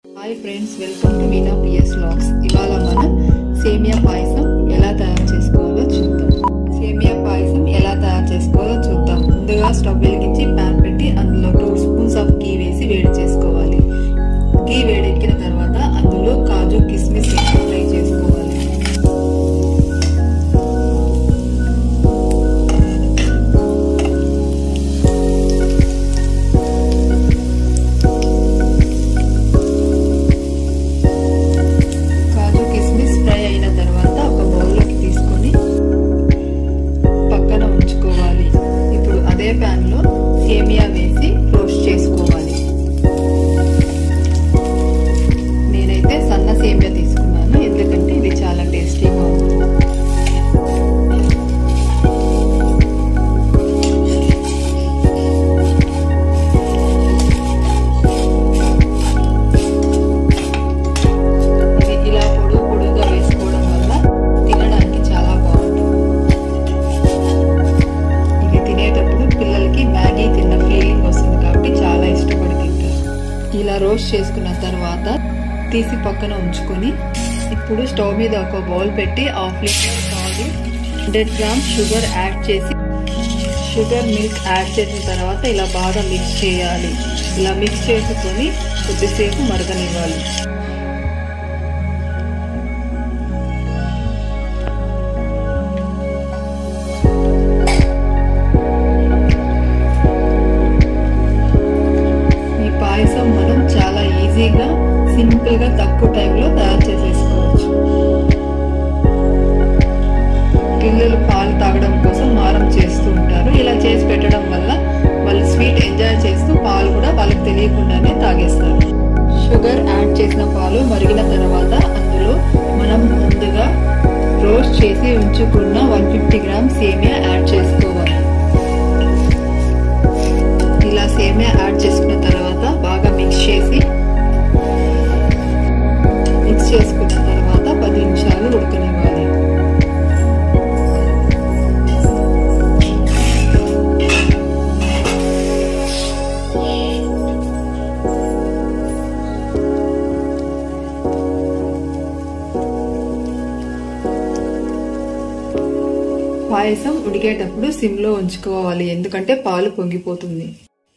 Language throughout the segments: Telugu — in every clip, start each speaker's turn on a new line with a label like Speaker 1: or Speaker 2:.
Speaker 1: hi friends welcome to Meena PS vlogs ఇవాళ మనం సేమియా పాయసం ఎలా తయారు చేసుకోవాలో చూద్దాం సేమియా పాయసం ఎలా తయారు చేసుకోవాలో చూద్దాం ముందుగా స్టవ్ వెలిగించి ప్యాన్ పెట్టి అందులో టూ స్పూన్స్ ఆఫ్ గీ వేసి వేడి చేసుకోవాలి గీ వేడెక్కిన తర్వాత అందులో కాజు కిస్మిస్ వేసి ఫ్రై చేసుకోవాలి కాజు కిస్మిస్ ఫ్రై అయిన తర్వాత ఒక బౌల్లోకి తీసుకొని పక్కన ఉంచుకోవాలి ఇప్పుడు అదే ప్యాన్లో సేమియా వేసి రోస్ట్ చేసుకోవాలి నేనైతే సన్న సేమియా తీసుకున్నాను ఎందుకంటే ఇది చాలా టేస్టీగా ఉంటుంది ఇది ఇలా పొడుగు పొడుగుగా వేసుకోవడం వల్ల తినడానికి చాలా బాగుంటుంది ఇది తినేటప్పుడు పిల్లలకి మ్యాగీ తిన్న ఫీలింగ్ వస్తుంది కాబట్టి చాలా ఇష్టపడి తింటారు ఇలా రోస్ట్ చేసుకున్న తర్వాత తీసి పక్కన ఉంచుకొని ఇప్పుడు స్టవ్ మీద ఒక బౌల్ పెట్టి హాఫ్ లీటర్ పాలు హండ్రెడ్ గ్రామ్స్ షుగర్ యాడ్ చేసి షుగర్ మిల్క్ యాడ్ చేసిన తర్వాత ఇలా బాగా మిక్స్ చేయాలి ఇలా మిక్స్ చేసుకొని కొద్దిసేపు మరగనివ్వాలి ఈ పాయసం మనం చాలా ఈజీగా సింపుల్ గా తక్కువ టైంలో తయారు చేసేసుకోవచ్చు పిల్లలు పాలు తాగడం కోసం మారం చేస్తూ ఉంటారు ఇలా చేసి పెట్టడం వల్ల వాళ్ళు స్వీట్ ఎంజాయ్ చేస్తూ పాలు కూడా వాళ్ళకి తెలియకుండానే తాగేస్తారు షుగర్ యాడ్ చేసిన పాలు మరిగిన తర్వాత అందులో మనం ముందుగా రోస్ట్ చేసి ఉంచుకున్న వన్ ఫిఫ్టీ గ్రామ్ సేమియా యాడ్ చేసుకోవాలి ఇలా సేమియా యాడ్ చేసుకున్న తర్వాత బాగా మిక్స్ చేసి మిక్స్ చేసుకున్న తర్వాత పది నిమిషాలు ఉడకనివ్వాలి పాయసం ఉడికేటప్పుడు సిమ్లో ఉంచుకోవాలి ఎందుకంటే పాలు పొంగిపోతుంది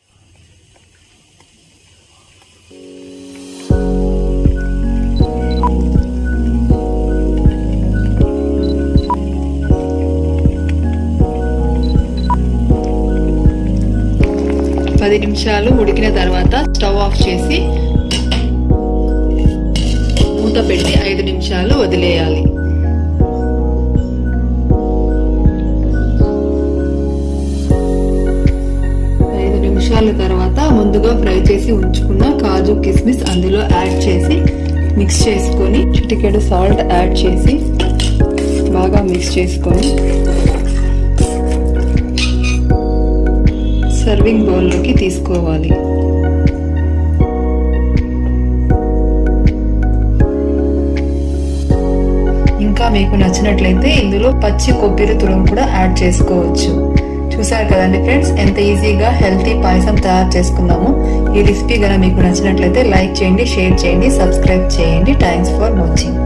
Speaker 1: పది నిమిషాలు ఉడికిన తర్వాత స్టవ్ ఆఫ్ చేసి మూత పెట్టి ఐదు నిమిషాలు వదిలేయాలి ఐదు నిమిషాల తర్వాత ముందుగా ఫ్రై చేసి ఉంచుకున్న కాజు కిస్మిస్ అందులో యాడ్ చేసి మిక్స్ చేసుకొని చిటికెడు సాల్ట్ యాడ్ చేసి బాగా మిక్స్ చేసుకొని సర్వింగ్ బౌల్లోకి తీసుకోవాలి ఇంకా మీకు నచ్చినట్లయితే ఇందులో పచ్చి కొబ్బరి తురుము కూడా యాడ్ చేసుకోవచ్చు చూసారు కదండి ఫ్రెండ్స్ ఎంత ఈజీగా హెల్తీ పాయసం తయారు చేసుకున్నాము ఈ రెసిపీ కనుక మీకు నచ్చినట్లయితే లైక్ చేయండి షేర్ చేయండి సబ్స్క్రైబ్ చేయండి థ్యాంక్స్ ఫర్ వాచింగ్